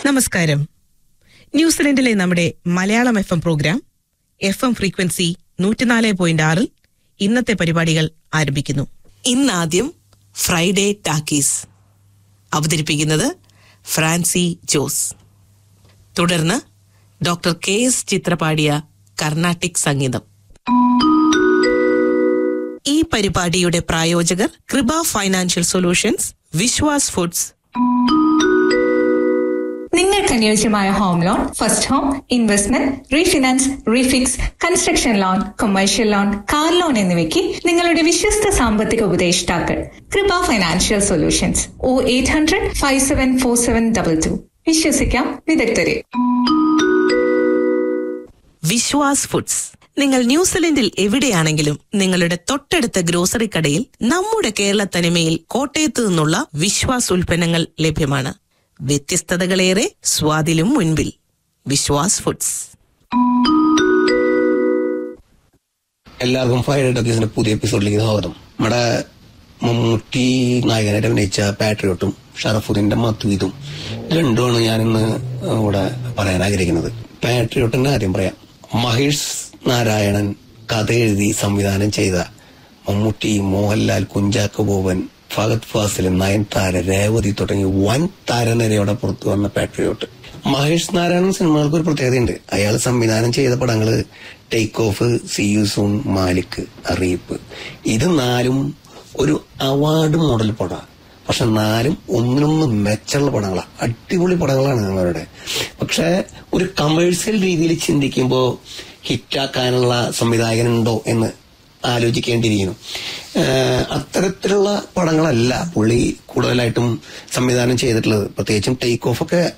നമസ്കാരം ന്യൂസിലൻഡിലെ നമ്മുടെ Malayalam F M programme F M frequency നൂറ്റിനാല് പോയിന്റ് ആറിൽ ഇന്നത്തെ പരിപാടികൾ ആരംഭിക്കുന്നു ഇന്നാദ്യം ഫ്രൈഡേ ടാക്കീസ് അവതരിപ്പിക്കുന്നത് ഫ്രാൻസി ജോസ് തുടർന്ന് ഡോക്ടർ കെ എസ് ചിത്ര പാടിയ കർണാട്ടിക് സംഗീതം ഈ പരിപാടിയുടെ പ്രായോജകർ കൃപ ഫൈനാൻഷ്യൽ സൊല്യൂഷൻസ് വിശ്വാസ് ഫുഡ്സ് നിങ്ങൾക്ക് അനുയോജ്യമായ home loan first home investment refinance refix construction loan commercial loan car loan എന്നിവയ്ക്ക് നിങ്ങളുടെ വിശ്വസ്ത സാമ്പത്തിക ഉപദേഷ്ടാക്കൾ Kripa financial solutions o eight hundred five seven four seven double two വിശ്വസിക്കാം വിദഗ്ധരെ വിശ്വാസ് ഫുഡ്സ് നിങ്ങൾ ന്യൂസിലൻഡിൽ എവിടെയാണെങ്കിലും നിങ്ങളുടെ തൊട്ടടുത്ത ഗ്രോസറി കടയിൽ നമ്മുടെ കേരള തനിമയിൽ കോട്ടയത്തു നിന്നുള്ള വിശ്വാസ് ഉൽപ്പന്നങ്ങൾ ലഭ്യമാണ് വ്യത്യസ്തതകളേറെ സ്വാദിലും മുൻപിൽ വിശ്വാസ് ഫുഡ്സ് എല്ലാവർക്കും ഫൈവ് ഡോക്കീസിന്റെ പുതിയ എപ്പിസോഡിലേക്ക് സ്വാഗതം നമ്മുടെ മമ്മൂട്ടി നായകനായിട്ട് അഭിനയിച്ച പാട്രിയോട്ടും ഷറഫുദ്ദീന്റെ മത്തുവിതും രണ്ടുമാണ് ഞാനിന്ന് ഇവിടെ പറയാൻ ആഗ്രഹിക്കുന്നത് പാട്രിയോട്ടിന്റെ ആദ്യം പറയാം മഹേഷ് നാരായണൻ കഥ എഴുതി സംവിധാനം ചെയ്ത മമ്മൂട്ടി മോഹൻലാൽ കുഞ്ചാക്കോ ബോബൻ ഫഹദ് ഫാസിൽ നയൻതാര രേവതി തുടങ്ങി വൻ താരനിരയോടെ പുറത്തു വന്ന പാട്രിയോട്ട് മഹേഷ് നാരായണൻ സിനിമകൾക്ക് ഒരു പ്രത്യേകതയുണ്ട് അയാൾ സംവിധാനം ചെയ്ത പടങ്ങള് take off see you soon Malik അറിയിപ്പ് ഇത് നാലും ഒരു അവാർഡ് മോഡൽ പടമാണ് പക്ഷെ നാലും ഒന്നിനൊന്ന് മെച്ചുള്ള പടങ്ങളാണ് അടിപൊളി പടങ്ങളാണ് അവരുടെ പക്ഷെ ഒരു കമേഴ്സ്യൽ രീതിയിൽ ചിന്തിക്കുമ്പോൾ ഹിറ്റാക്കാനുള്ള സംവിധായകനുണ്ടോ എന്ന് ആലോചിക്കേണ്ടിയിരിക്കുന്നു ഏഹ് അത്തരത്തിലുള്ള പടങ്ങളല്ല പുള്ളി കൂടുതലായിട്ടും സംവിധാനം ചെയ്തിട്ടുള്ളത് പ്രത്യേകിച്ചും ടേക്ക് ഓഫ് ഒക്കെ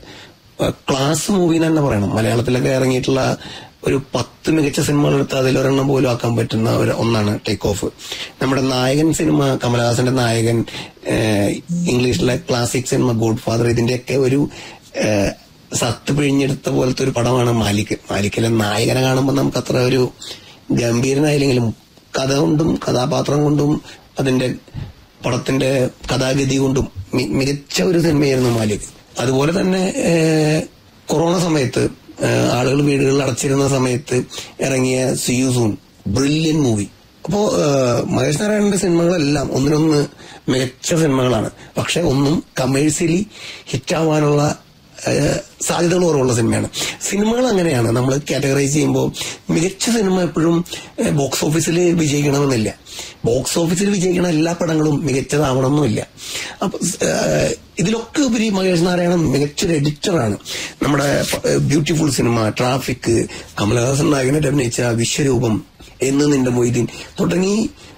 ക്ലാസ് മൂവി എന്ന് തന്നെ പറയണം മലയാളത്തിലൊക്കെ ഇറങ്ങിയിട്ടുള്ള ഒരു പത്ത് മികച്ച സിനിമകൾ എടുത്ത് അതിലൊരെണ്ണം പോലും ആക്കാൻ പറ്റുന്ന ഒരു ഒന്നാണ് ടേക്ക് ഓഫ് നമ്മുടെ നായകൻ സിനിമ കമലഹാസന്റെ നായകൻ ഏഹ് ഇംഗ്ലീഷിലെ ക്ലാസിക് സിനിമ ഗോഡ് ഫാദർ ഇതിന്റെയൊക്കെ ഒരു ഏഹ് സത്ത് പിഴിഞ്ഞെടുത്ത പോലത്തെ ഒരു പടമാണ് മാലിക് മാലിക്കിലെ നായകനെ കാണുമ്പോൾ നമുക്ക് അത്ര ഒരു ഗംഭീരനായില്ലെങ്കിലും കഥ കൊണ്ടും കഥാപാത്രം കൊണ്ടും അതിന്റെ പടത്തിന്റെ കഥാഗതി കൊണ്ടും മി- മികച്ച ഒരു സിനിമയായിരുന്നു മാലിക് അതുപോലെ തന്നെ ഏഹ്, കൊറോണ സമയത്ത് ഏഹ്, ആളുകൾ വീടുകളിൽ അടച്ചിരുന്ന സമയത്ത് ഇറങ്ങിയ സിയു സൂൺ ബ്രില്യൻ മൂവി അപ്പോ ഏഹ്, മഹേഷ് നാരായണന്റെ സിനിമകളെല്ലാം ഒന്നിനൊന്ന് മികച്ച സിനിമകളാണ് പക്ഷെ ഒന്നും കമേഴ്സ്യലി ഹിറ്റാവാനുള്ള ഏഹ് സാധ്യതകൾ കുറവുള്ള സിനിമയാണ് സിനിമകൾ അങ്ങനെയാണ് നമ്മൾ കാറ്റഗറൈസ് ചെയ്യുമ്പോൾ മികച്ച സിനിമ എപ്പോഴും ഏഹ് ബോക്സ് ഓഫീസിൽ വിജയിക്കണമെന്നില്ല ബോക്സ് ഓഫീസിൽ വിജയിക്കുന്ന എല്ലാ പടങ്ങളും മികച്ചതാവണമെന്നില്ല അപ്പൊ ഏഹ് ഇതിലൊക്കെ ഉപരി മഹേഷ് നാരായണൻ മികച്ചൊരു എഡിറ്ററാണ് നമ്മുടെ ബ്യൂട്ടിഫുൾ സിനിമ ട്രാഫിക് കമലഹാസൻ നായകനായിട്ട് അഭിനയിച്ച വിശ്വരൂപം എന്ന് നിന്റെ മൊയ്തീൻ തുടങ്ങി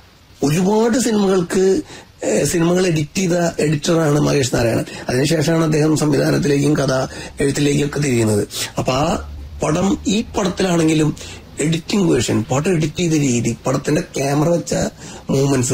ഒരുപാട് സിനിമകൾക്ക് ഏഹ്, സിനിമകൾ എഡിറ്റ് ചെയ്ത എഡിറ്ററാണ് മഹേഷ് നാരായണൻ അതിനുശേഷമാണ് അദ്ദേഹം സംവിധാനത്തിലേക്കും കഥ എഴുത്തിലേക്കും ഒക്കെ തിരിയുന്നത് അപ്പൊ ആ പടം ഈ പടത്തിലാണെങ്കിലും എഡിറ്റിംഗ് വേർഷൻ പടം എഡിറ്റ് ചെയ്ത രീതി പടത്തിന്റെ ക്യാമറ വെച്ച മൂവ്മെന്റ്സ്